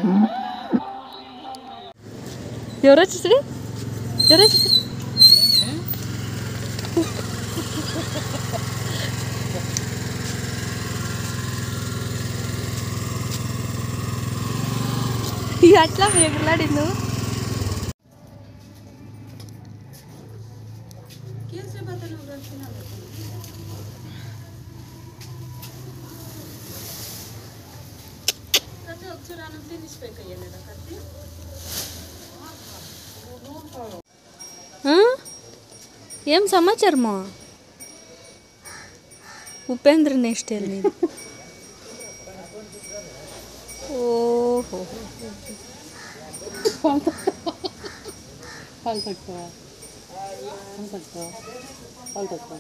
ఎవరు వచ్చేసరి ఎవరు వచ్చేసరి అట్లా ఎగులాడి నువ్వు ఆ? ఏం సమాచారమా ఉపేంద్ర నెక్స్ట్ వెళ్ళి ఓహో ಹಾಲು ತಗ್ತವ ಹಾಲು ತಗ್ತವ ಹಾಲು ತಗ್ತವ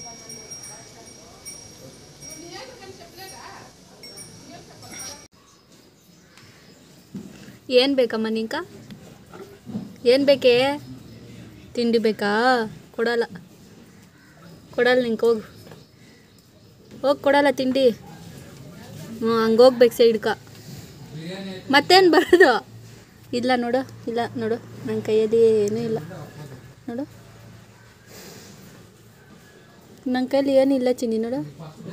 ಏನು ಬೇಕಮ್ಮ ನಿಂಕ ಏನು ಬೇಕೇ ತಿಂಡಿ ಬೇಕಾ ಕೊಡಲ್ಲ ಕೊಡಲ್ಲ ನಿಂಗೆ ಹೋಗು ಹೋಗಿ ಕೊಡಲ್ಲ ತಿಂಡಿ ಹ್ಞೂ ಹಂಗೆ ಹೋಗ್ಬೇಕು ಸೈಡ್ಕ ಮತ್ತೇನು ಬರೋದು ಇಲ್ಲ ನೋಡು ಇಲ್ಲ ನೋಡು ನನ್ನ ಕೈಯಲ್ಲಿ ಏನೂ ಇಲ್ಲ ನೋಡು ನನ್ನ ಕೈಯಲ್ಲಿ ಏನಿಲ್ಲ ಚಿನ್ನಿ ನೋಡು